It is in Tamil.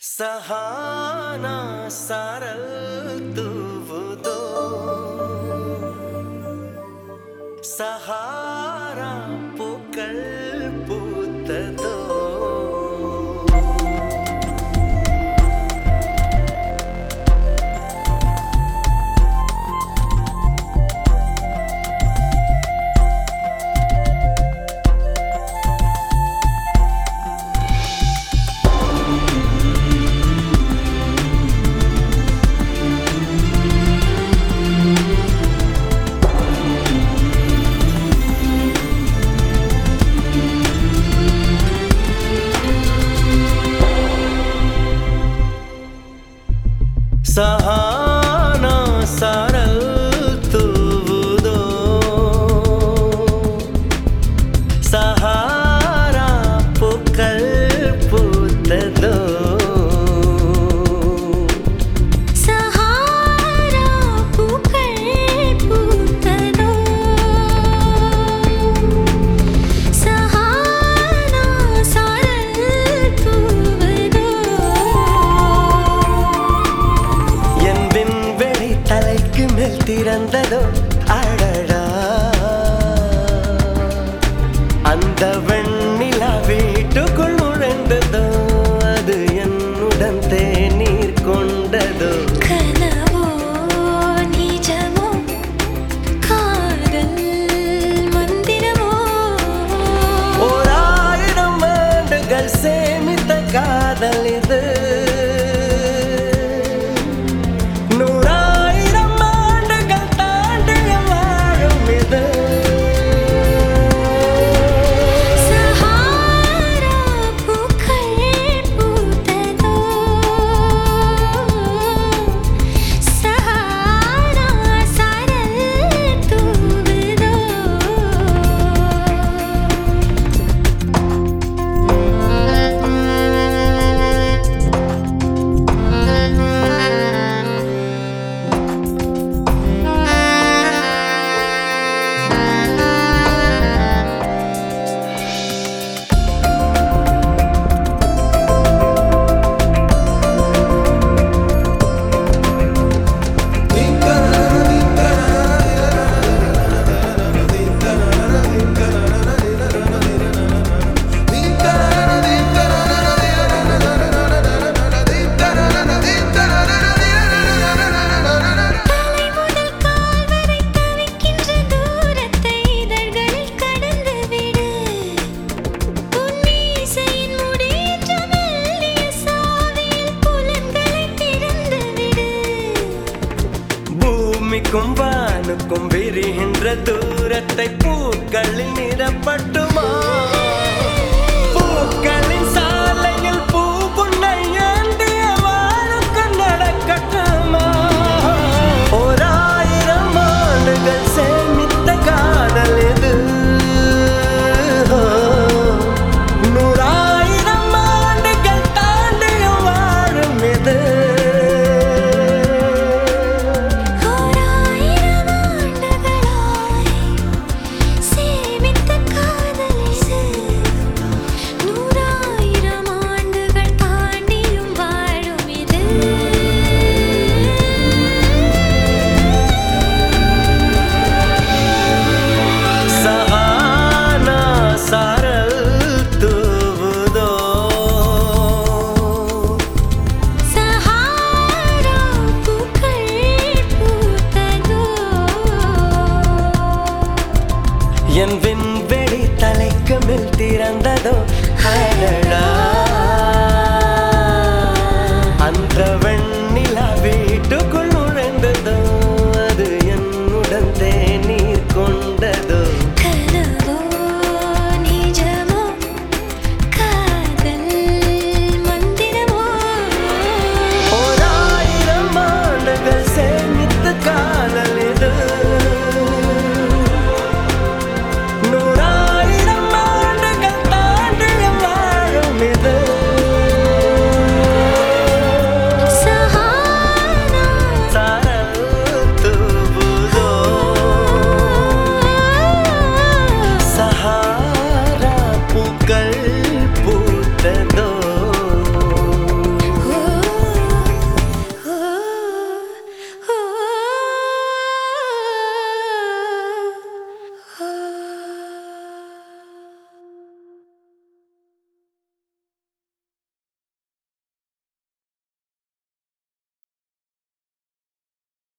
ಸಹಾನಾ ಸಾರಲ್ ತೂವುದೋ ಸಹಾರಾ பூக்கள் பூத்ததோ ಸಹಾನಾ ಸಾರಲ್ ತೂವುದೋ ಸಹಾರಾ பூக்கள் பூத்ததோ சஹாரா பூக்கள் பூத்ததோ சஹாரா சாரல் தூவதோ என் விண்வெளி தலைக்கு மேல் திறந்ததோ அடடா அந்த வெண்ணிலா வீட்டுக்குள் நுழைந்ததோ அது என்னுடன் தேநீர் கொண்டதோ கனவோ நிஜமோ காதல் மந்திரமோ ஓராயிரம் ஆண்டுகள் சேமித்த காதல் இது நூறாயிரம் ஆண்டுகள் தாண்டிய வாழும் இது சஹாரா பூக்கள் பூத்ததோ சஹாரா சாரல் தூவதோ தலை முதல் கால் வரை தவிக்கின்ற தூரத்தை இதழ்களில் கடந்து விடு உன் மீசையின் முடியற்ற மெல்லிய சாவியில் புலன்களை திறந்து விடு பூமிக்கும் வானுக்கும் விரிகின்ற தூரத்தை பூக்களில் நிறப்பட்ட